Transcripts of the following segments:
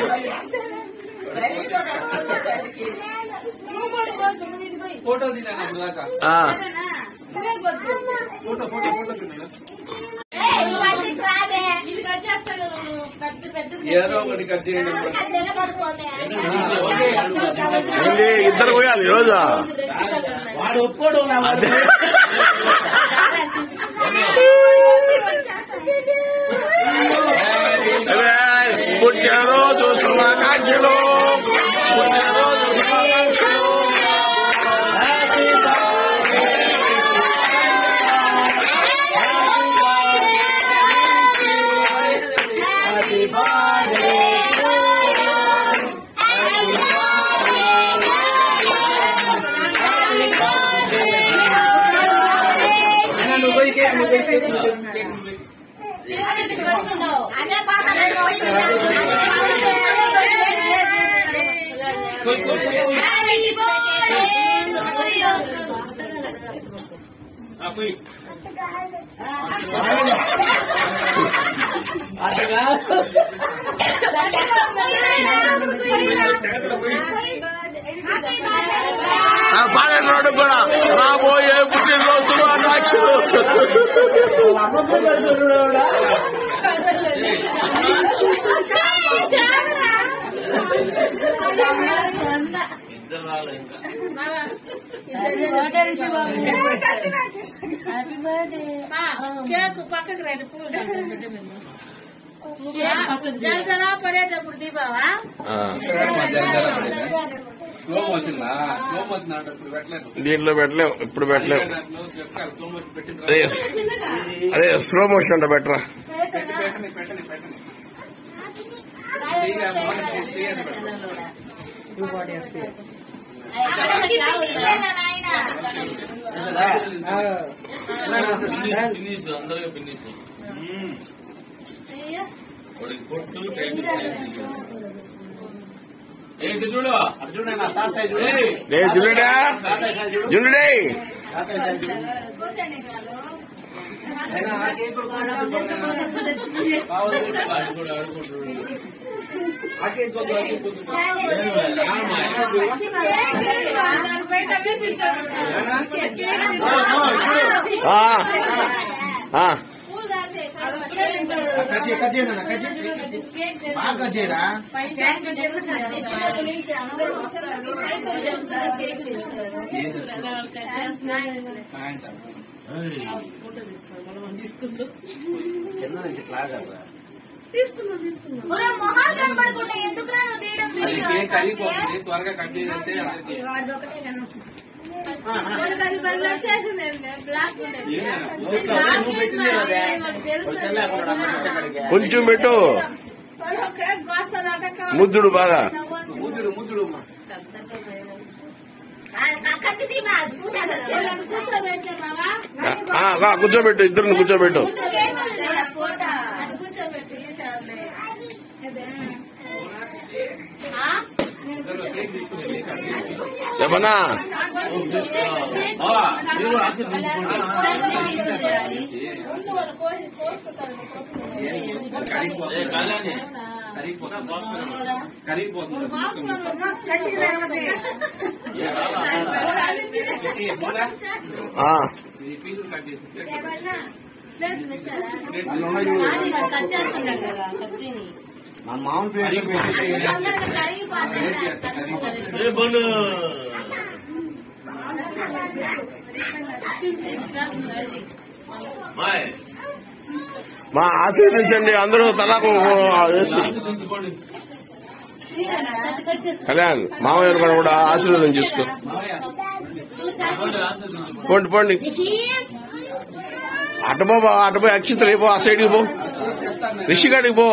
Photo తిన్నాను అప్పుడు దాకా ఆ, ఫోటో ఫోటో ఫోటో తిన్నాను ఏదో ఒకటి కట్ చేయండి ఏంటి ఇద్దరు పోయాలి ఈ రోజు వాడు ఒప్పుకోడు నా వాడు. అరే, పుట్టినరోజు శుభాకాంక్షలు పుట్టినరోజు శుభాకాంక్షలు అయినా నువ్వు పోయి కేక్ నువ్వు పోయి కేక్ నువ్వు పోయి కేక్ నువ్వు పోయి. పోయి, పోయి, పోయి, పోయి. ఆ, పోయి. అట్టగా ఆ పాడేటోడు కూడా రాబోయే పుట్టినరోజు శుభాకాంక్షలు ఇద్దరు రాలే ఇంకా కేక్ పక్కకి రండి పూలు జలసలా పడేటప్పుడు దీపావా ఆ, స్లో మోషన్ స్లో మోషన్ ఆట ఇప్పుడు పెట్టలేదు దీంట్లో పెట్టలేం ఇప్పుడు పెట్టలేం దాంట్లో చెప్తారు స్లో మోషన్ పెట్టిన అదే తర్వాత అదే స్లో మోషన్ అంట బెటరా పెట్టి పెట్టని పెట్టని పెట్టని చెయ్యి, ఆ మోహన్ చెయ్యి, చెయ్యి అని పెట్టు. ఫినిష్ అందరిగా ఫినిష్ మ్మ్. వాడికి పొట్టు టైం ఏంటి చూడు అటు చూడండి ఆ తాత సైజు ఏయ్, రే జున్నుడా జున్నుడే అయినా ఆ కేక్ కూడా కొనుక్కోండి. కావాలి వాడు కూడా ఆడుకుంటున్నాడు ఆ కేక్ వద్దు, ఆ కేక్ వద్దు. ఆ, ఆ, కట్ చేయి, కట్ చేయి నాన్న, కట్ చేయి. బాగా కట్ చేయరా ప్యాంట్. కింద నుంచి ఇట్లా ఆగాలిరా. మొహాలు కనపడకుండా ఎందుకు రాను తీయడం అది వీడియో? కేక్ కరిగిపోతుంది త్వరగా కట్ చేస్తే అందరికి మనకు అది బదులు వచ్చేసింది బ్లాక్ ఉండేది. ఏమైనా? నువ్వు పెట్టిందే కదా. వాళ్ళు తెల్లాకుండా అక్కడ అక్కడికి. కొంచెం పెట్టు వాడు కేక్ కోస్తాడట కావాలి. ముద్దుడు బాగా ముద్దుడు ముద్దుడు అమ్మా. కూర్చోబెట్టే బావా. ఆ, ఆ, కూర్చోబెట్టు ఇద్దరిని కూర్చోబెట్టు అది కూర్చోబెట్టు ఈసారి. ఆ? ఇద్దరు కేక్ తీసుకుని వెళ్ళి కట్ చేయండి. ఏమన్నా ఆ, మీరు ఆశీర్వదించుకోండి ముందు వాళ్ళు కోసి కోసుకుంటారు కోసుకుంటారు. ఏ, కళ్యాణి కరిగిపోతుంది కరిగిపోతుంది కోసుకుంటారు. గట్టిగా తిరగదు. ఏ, రాలా? పెట్టి, పోలా? ఆ, ఈ పీసులు కట్ చేసి ప్లేట్ లో పెట్టు. ఏమన్నా? ప్లేట్ తెచ్చారా? ప్లేట్ లో ఉన్నాయి చూడు. మన మామూలు ప్లేట్ లో పెట్టి అందరికి కరిగిపోతుంది. ప్లేట్ చేస్తే కరిగిపోతుంది. ఏ, బండు బాయ్ మా ఆశీర్వదించండి అందరూ తలకు వేసి ఆశీర్వదించుకోండి కళ్యాణ్ మామయ్య కూడా కూడా ఆశీర్వాదం చేసుకో మామయ్య, బండు ఆశీర్వదించుకోండి పోండి పోండి అటు పో అటు పోయి అక్షితలు పో ఆ సైడ్కి పో రిషిగాడికి పో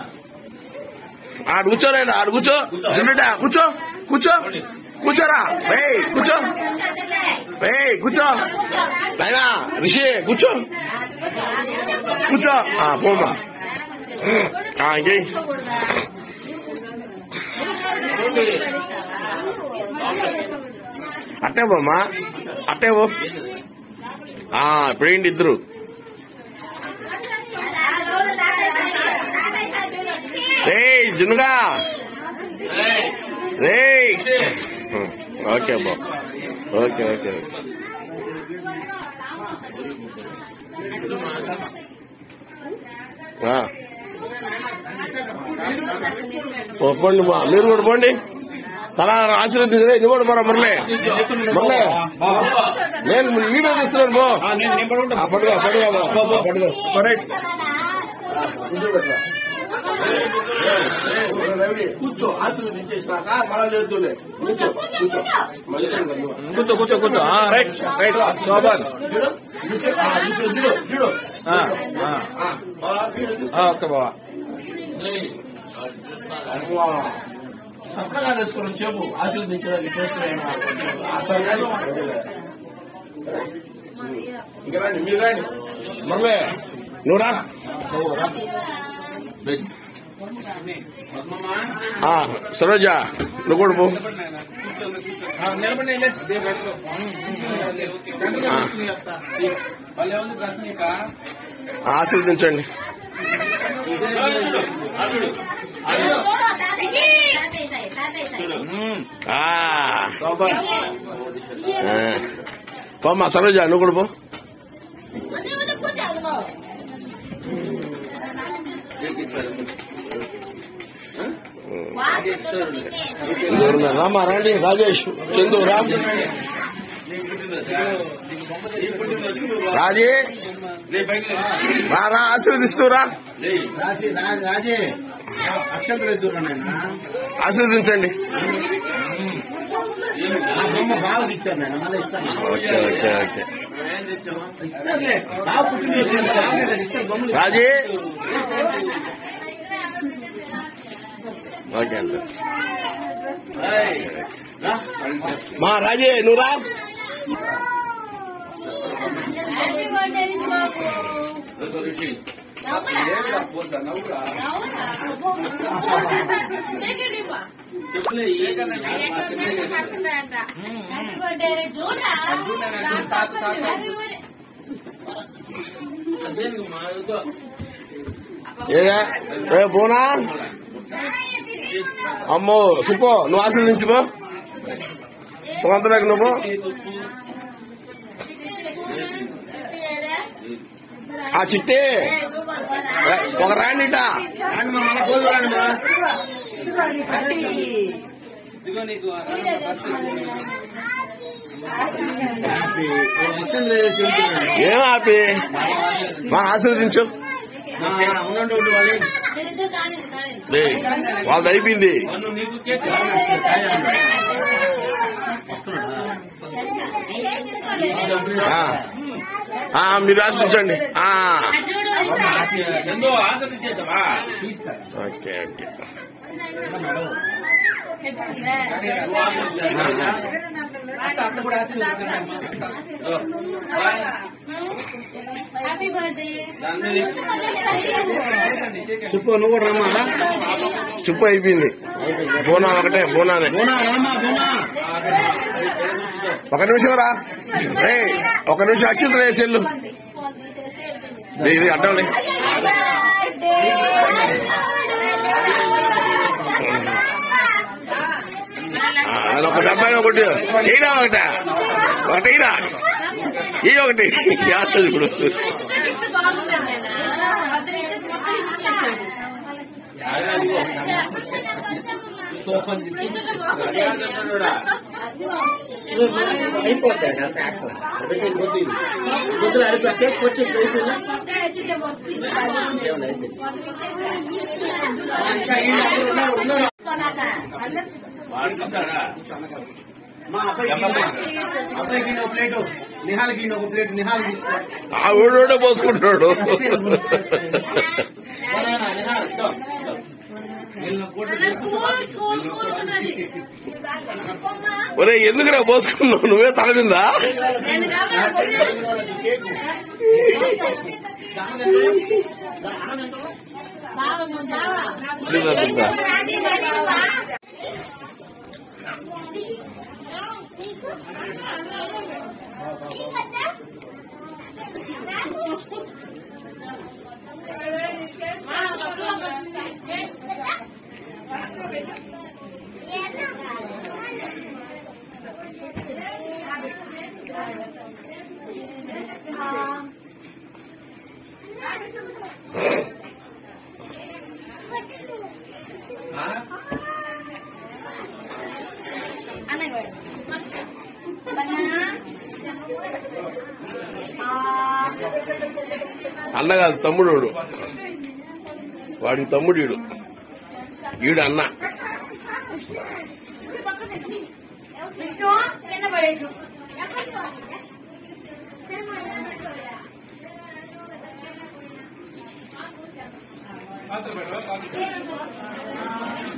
ఆడు కూర్చోలేడు ఆడు కూర్చో జుండుడా కూర్చో కూర్చో కూర్చోరా ఏయ్ కూర్చో ఏయ్ కూర్చో నాయనా రిషి కూర్చో కూర్చో ఆ, పోమ్మా ఆ, ఇంకేయ్ అట్టే పోమ్మా అట్టే పో ఆ, ఇప్పుడేంటి ఇద్దరు ఏయ్ జున్నుగా రే ఓకే బా ఓకే ఓకే ఆ. ఓ, పోండి బా మీరు కూడా పోండి తలా ఆశీర్వదించే నువ్వు కూడా పోరా మురళి మురళి నేను వీడియో తీస్తున్నాను బో ఆ, పట్టుకో పట్టుకో బా. పట్టుకో కూర్చో ఆశీర్వదించేసినాక మళ్ళీ లేదులే కూర్చో కూర్చో మళ్ళీ కూర్చో కూర్చో కూర్చో ఆ, రైట్ రైట్ శోభన్ కూర్చో చూడు చూడు ఆ, ఆ. ఆ, ఓకే బావా సప్నగా వేసుకుని చెప్పు ఆశీర్వదించడానికి చేస్తున్నాను ఇంకా రండి మీరు రండి మరలే నువ్వురా ఆ, సరోజ నువ్వు కూడా పో నిలబడి ఆ, భలే ఉంది ప్రశ్న ఇక. ఆశీర్వదించండి ఆ, ఆ. పోమ్మా సరోజ నువ్వు కూడా పో ఎవరున్నారు? రామా రండి రాజేష్ చందు రామ్ రాజీ రారా ఆశీర్వదిస్తూరా రాజీ రాజీ అక్షంతలు చూడండి ఆశీర్వదించండి ఆ బొమ్మ బాగా ఇచ్చారు నేను మళ్ళీ ఇస్తాను ఓకే ఓకే ఓకే ఇస్తారులే బాగా పుట్టినరోజు కదా, బాగా కదా, ఇస్తారు బొమ్మలు రాజీ ఓకే అండి ఏయ్, రా. మా రాజీ నువ్వు రా ఇదిగో రుచి. చెప్పులే ఏకన్నా అదేందుకు మా ఇదిగో. ఏగా ఏ పోనా అమ్మో సుపో నువ్వు ఆశీర్వదించుకో అంతలోకి నువ్వు ఆ చిట్టి ఏ, ఒక రాండిట రాండి మా మళ్ళీ భోజనం రాండి మా ఇదిగో నీకు అక్షంతలు వేసి వెళ్తున్నాను. ఏం ఆపి మా ఆశీర్వదించు ఆ, ఉండండి ఉండి వాళ్ళు లే, వాళ్ళది అయిపోయింది నువ్వు నీకు కేక్ ఆ. ఆ, మీరు ఆశించండి ఆ. ఎందో ఆదరించేసావా ఓకే ఓకే హ్యాపీ బర్త్డే చెప్పు నువ్వు కూడా రమ్మా చెప్పు అయిపోయింది బోనా ఒకటే బోనానే బోనా రామా బోనా ఒక నిమిషం రా ఏయ్, ఒక నిమిషం అచ్యుతులు వేసేళ్ళు ఇది అడ్డం లే. ఆ, అది ఒక డబ్బా ఒకటి ఈరా ఒకట ఒకటి ఈరా ఈ ఒకటి చేస్తుంది ఇప్పుడు అయిపోతాయి అంత యాక్టర్ ఒకటి కొద్ది కొద్దిగా అయిపోయి కేక్ వచ్చేసి అయిపోయిందా వాడికి ఇస్తారా మా అబ్బాయికి అబ్బాయికి ఒక ప్లేట్ నిహాల్కి ఒక ప్లేట్ నిహాల్ తీసుకో ఆ ఊడోడే పోసుకుంటున్నాడు నిహాల్ ఇదో, ఇదో. వీళ్ళని ఫోటో ఒరే ఎందుకురా పోసుకున్నావు నువ్వే తల మీద అన్నయ్య బనానా అన్న కాదు తమ్ముడు వాడు. వాడికి తమ్ముడు ఈడు ఈడు అన్న విష్ణు కింద పడేసు పాత్ర పెట్టవా? పాత్ర పెట్టు.